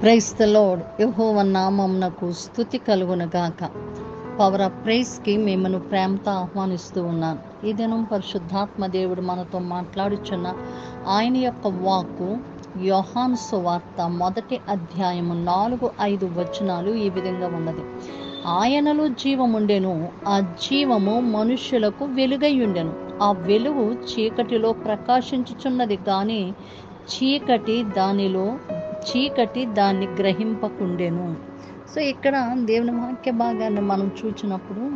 price the load యహోవ నామమునకు స్థుతి కలుగునగాక పవర్ ఆఫ్ ప్రైస్కి మిమ్మల్ని ప్రేమతో ఆహ్వానిస్తూ ఉన్నాను ఈ దినం పరిశుద్ధాత్మ దేవుడు మనతో మాట్లాడుచున్న ఆయన యొక్క వాక్కు యోహాను సువార్త మొదటి అధ్యాయము నాలుగు ఐదు వచనాలు ఈ విధంగా ఉన్నది ఆయనలో జీవముండెను ఆ జీవము మనుష్యులకు వెలుగయ్యుండెను ఆ వెలుగు చీకటిలో ప్రకాశించుచున్నది కానీ చీకటి దానిలో చీకటి దాన్ని గ్రహింపకుండెను సో ఇక్కడ దేవుని వాక్య భాగాన్ని మనం చూచినప్పుడు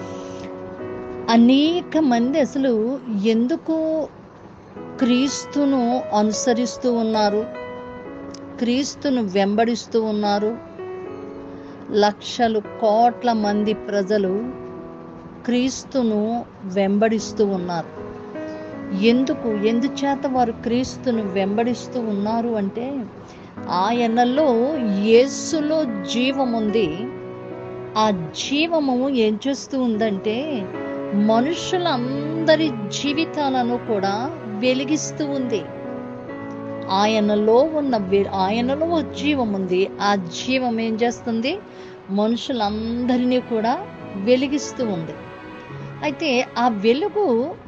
అనేక మంది అసలు ఎందుకు క్రీస్తును అనుసరిస్తూ ఉన్నారు క్రీస్తును వెంబడిస్తూ ఉన్నారు లక్షలు కోట్ల మంది ప్రజలు క్రీస్తును వెంబడిస్తూ ఉన్నారు ఎందుకు ఎందుచేత వారు క్రీస్తును వెంబడిస్తూ ఉన్నారు అంటే ఆయనలో యేసులో జీవం ఉంది ఆ జీవము ఏం చేస్తూ ఉందంటే మనుషులందరి జీవితాలను కూడా వెలిగిస్తూ ఉంది ఆయనలో ఉన్న వె- ఆయనలో ఒక జీవం ఉంది ఆ జీవం ఏం చేస్తుంది మనుషులందరినీ కూడా వెలిగిస్తూ ఉంది అయితే ఆ వెలుగు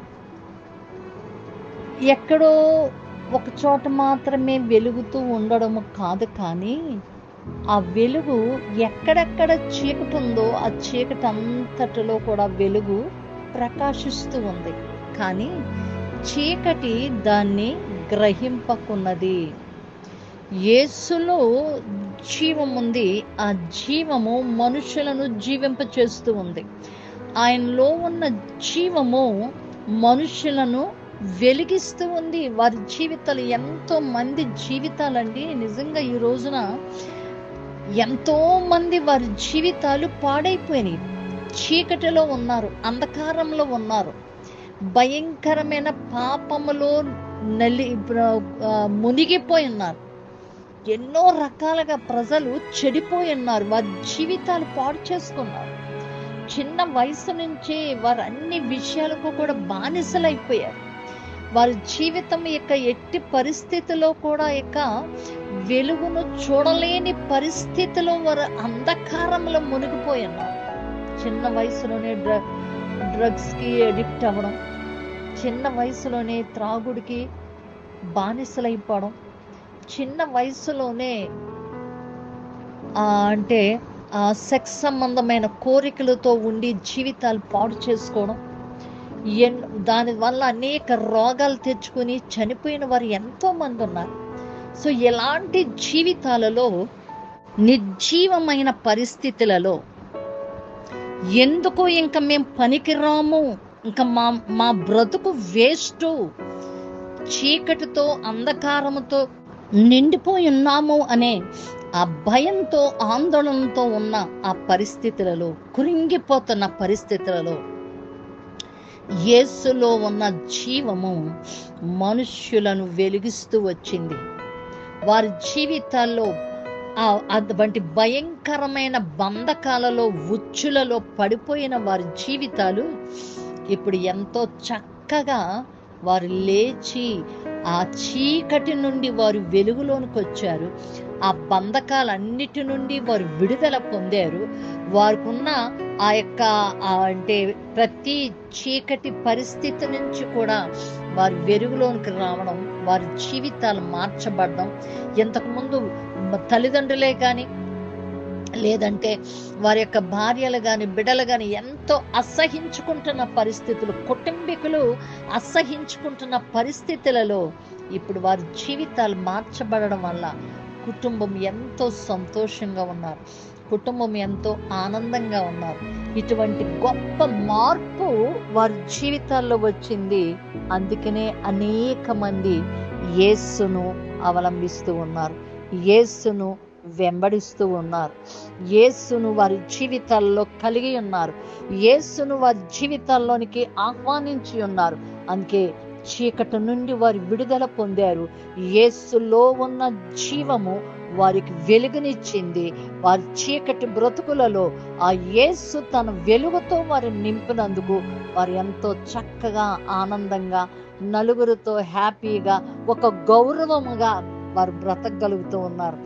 ఎక్కడో ఒక చోట మాత్రమే వెలుగుతూ ఉండడం కాదు కానీ ఆ వెలుగు ఎక్కడెక్కడ చీకటి ఉందో ఆ చీకటి అంతటిలో కూడా వెలుగు ప్రకాశిస్తూ ఉంది కానీ చీకటి దాన్ని గ్రహింపకున్నది యేసులో జీవం ఉంది ఆ జీవము మనుషులను జీవింపచేస్తూ ఉంది ఆయనలో ఉన్న జీవము మనుషులను వెలిగిస్తూ ఉంది వారి జీవితాలు ఎంతో మంది జీవితాలండి నిజంగా ఈ రోజున ఎంతో మంది వారి జీవితాలు పాడైపోయినాయి చీకటిలో ఉన్నారు అంధకారంలో ఉన్నారు భయంకరమైన పాపములో నలి ఆ, మునిగిపోయి ఉన్నారు ఎన్నో రకాలుగా ప్రజలు చెడిపోయి ఉన్నారు వారి జీవితాలు పాడు చేసుకున్నారు చిన్న వయసు నుంచే వారు అన్ని విషయాలకు కూడా బానిసలైపోయారు వారి జీవితం యొక్క ఎట్టి పరిస్థితిలో కూడా ఇక వెలుగును చూడలేని పరిస్థితిలో వారు అంధకారంలో మునిగిపోయి ఉన్నారు చిన్న వయసులోనే డ్ర డ్రగ్స్కి అడిక్ట్ అవ్వడం చిన్న వయసులోనే త్రాగుడికి బానిసలైపోవడం చిన్న వయసులోనే ఆ, అంటే ఆ సెక్స్ సంబంధమైన కోరికలతో ఉండి జీవితాలు పాడు చేసుకోవడం ఎన్ దానివల్ల అనేక రోగాలు తెచ్చుకుని చనిపోయిన వారు ఎంతో మంది ఉన్నారు సో ఎలాంటి జీవితాలలో నిర్జీవమైన పరిస్థితులలో ఎందుకు ఇంకా మేము పనికిరాము ఇంకా మా మా బ్రతుకు వేస్ట్ చీకటితో అంధకారముతో నిండిపోయి ఉన్నాము అనే ఆ భయంతో ఆందోళనతో ఉన్న ఆ పరిస్థితులలో కురింగిపోతున్న పరిస్థితులలో యేసులో ఉన్న జీవము మనుష్యులను వెలిగిస్తూ వచ్చింది వారి జీవితాల్లో ఆ అటువంటి భయంకరమైన బంధకాలలో ఉచ్చులలో పడిపోయిన వారి జీవితాలు ఇప్పుడు ఎంతో చక్కగా వారు లేచి ఆ చీకటి నుండి వారు వెలుగులోనికి వచ్చారు ఆ బంధకాలన్నిటి నుండి వారు విడుదల పొందారు వారికి ఉన్న ఆ యొక్క ఆ అంటే ప్రతి చీకటి పరిస్థితి నుంచి కూడా వారు వెలుగులోనికి రావడం వారి జీవితాలు మార్చబడడం ఇంతకుముందు తల్లిదండ్రులే కానీ లేదంటే వారి యొక్క భార్యలు కానీ బిడ్డలు కానీ ఎంతో అసహించుకుంటున్న పరిస్థితులు కుటుంబీకులు అసహించుకుంటున్న పరిస్థితులలో ఇప్పుడు వారి జీవితాలు మార్చబడడం వల్ల కుటుంబం ఎంతో సంతోషంగా ఉన్నారు కుటుంబం ఎంతో ఆనందంగా ఉన్నారు ఇటువంటి గొప్ప మార్పు వారి జీవితాల్లో వచ్చింది అందుకనే అనేక మంది యేసును అవలంబిస్తూ ఉన్నారు యేసును వెంబడిస్తూ ఉన్నారు యేసును వారి జీవితాల్లో కలిగి ఉన్నారు యేసును వారి జీవితాల్లోనికి ఆహ్వానించి ఉన్నారు అందుకే చీకటి నుండి వారు విడుదల పొందారు యేసులో ఉన్న జీవము వారికి వెలుగునిచ్చింది వారి చీకటి బ్రతుకులలో ఆ యేసు తన వెలుగుతో వారిని నింపినందుకు వారు ఎంతో చక్కగా ఆనందంగా నలుగురితో హ్యాపీగా ఒక గౌరవముగా వారు బ్రతకగలుగుతూ ఉన్నారు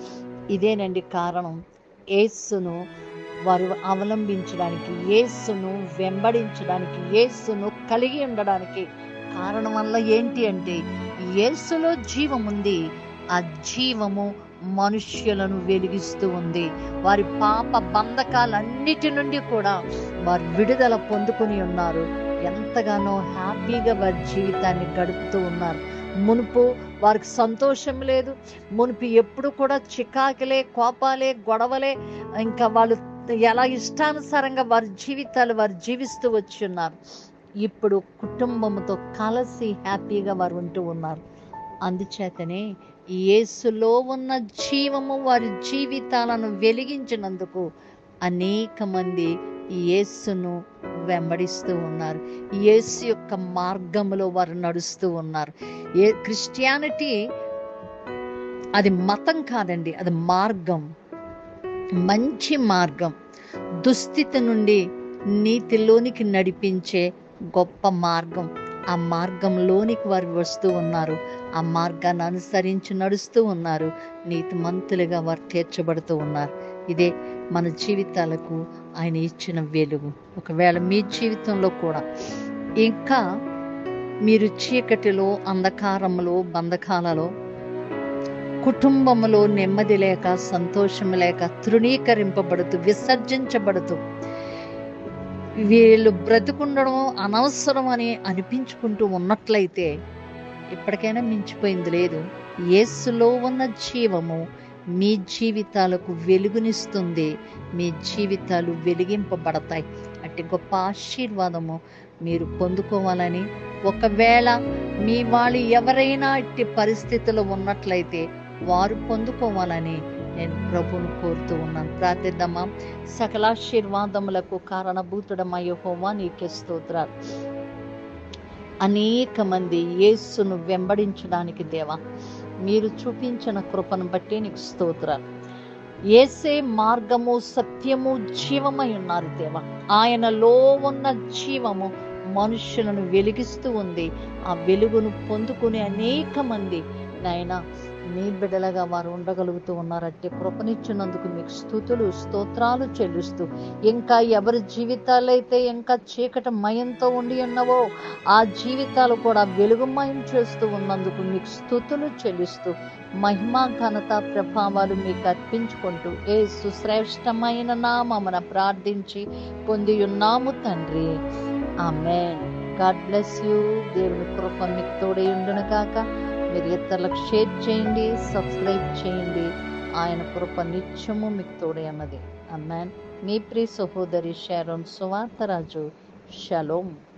ఇదేనండి కారణం యేసును వారు అవలంబించడానికి యేసును వెంబడించడానికి యేసును కలిగి ఉండడానికి కారణం వల్ల ఏంటి అంటే యేసులో జీవం ఉంది ఆ జీవము మనుష్యులను వెలిగిస్తూ ఉంది వారి పాప బంధకాలన్నిటి నుండి కూడా వారు విడుదల పొందుకుని ఉన్నారు ఎంతగానో హ్యాపీగా వారి జీవితాన్ని గడుపుతూ ఉన్నారు మునుపు వారికి సంతోషం లేదు మునుపు ఎప్పుడు కూడా చికాకులే కోపాలే గొడవలే ఇంకా వాళ్ళు ఎలా ఇష్టానుసారంగా వారి జీవితాలు వారు జీవిస్తూ వచ్చి ఉన్నారు ఇప్పుడు కుటుంబంతో కలిసి హ్యాపీగా వారు ఉంటూ ఉన్నారు అందుచేతనే యేసులో ఉన్న జీవము వారి జీవితాలను వెలిగించినందుకు అనేక మంది యేసును వెంబడిస్తూ ఉన్నారు యేసు యొక్క మార్గంలో వారు నడుస్తూ ఉన్నారు ఏ క్రిస్టియానిటీ అది మతం కాదండి అది మార్గం మంచి మార్గం దుస్థితి నుండి నీతిలోనికి నడిపించే గొప్ప మార్గం ఆ మార్గంలోనికి వారు వస్తూ ఉన్నారు ఆ మార్గాన్ని అనుసరించి నడుస్తూ ఉన్నారు నీతిమంతులుగా వారు తీర్చబడుతూ ఉన్నారు ఇదే మన జీవితాలకు ఆయన ఇచ్చిన వెలుగు ఒకవేళ మీ జీవితంలో కూడా ఇంకా మీరు చీకటిలో అంధకారంలో బంధకాలలో కుటుంబంలో నెమ్మది లేక సంతోషం లేక తృణీకరింపబడుతూ విసర్జించబడుతూ వీళ్ళు బ్రతుకుండడం అనవసరం అని అనిపించుకుంటూ ఉన్నట్లయితే ఇప్పటికైనా మించిపోయింది లేదు యేసులో ఉన్న జీవము మీ జీవితాలకు వెలుగునిస్తుంది మీ జీవితాలు వెలిగింపబడతాయి అట్టి గొప్ప ఆశీర్వాదము మీరు పొందుకోవాలని ఒకవేళ మీ వాళ్ళు ఎవరైనా ఇట్టి పరిస్థితిలో ఉన్నట్లయితే వారు పొందుకోవాలని నేను ప్రభువును కోరుతూ ఉన్నాను ప్రార్థిద్దామా సకలాశీర్వాదములకు కారణభూతుడమయ్య హోమా నీకే స్తోత్రాలు అనేక మంది యేసును వెంబడించడానికి దేవా మీరు చూపించిన కృపను బట్టి నీకు స్తోత్రాలు ఏసే మార్గము సత్యము జీవమై ఉన్నారు దేవా ఆయనలో ఉన్న జీవము మనుషులను వెలిగిస్తూ ఉంది ఆ వెలుగును పొందుకునే అనేక మంది నాయన మీ బిడ్డలుగా వారు ఉండగలుగుతూ ఉన్నారంటే కృపనిచ్చినందుకు మీకు స్థుతులు స్తోత్రాలు చెల్లిస్తూ ఇంకా ఎవరి జీవితాలైతే ఇంకా చీకటి మయంతో ఉండి ఉన్నవో ఆ జీవితాలు కూడా వెలుగుమయం చేస్తూ ఉన్నందుకు మీకు స్థుతులు చెల్లిస్తూ మహిమా ఘనత ప్రభావాలు మీకు అర్పించుకుంటూ ఏ సుశ్రేష్టమైన నామమున ప్రార్థించి పొంది ఉన్నాము తండ్రి ఆమెన్ గాడ్ బ్లెస్ యూ దేవుని కృప మీకు తోడై ఉండును కాక మీరు ఇతరులకు షేర్ చేయండి సబ్స్క్రైబ్ చేయండి ఆయన కృప నిత్యము మీకు తోడే అన్నది అమ్మాన్ మీ ప్రియ సహోదరి షారోన్ సువార్తరాజు షలోమ్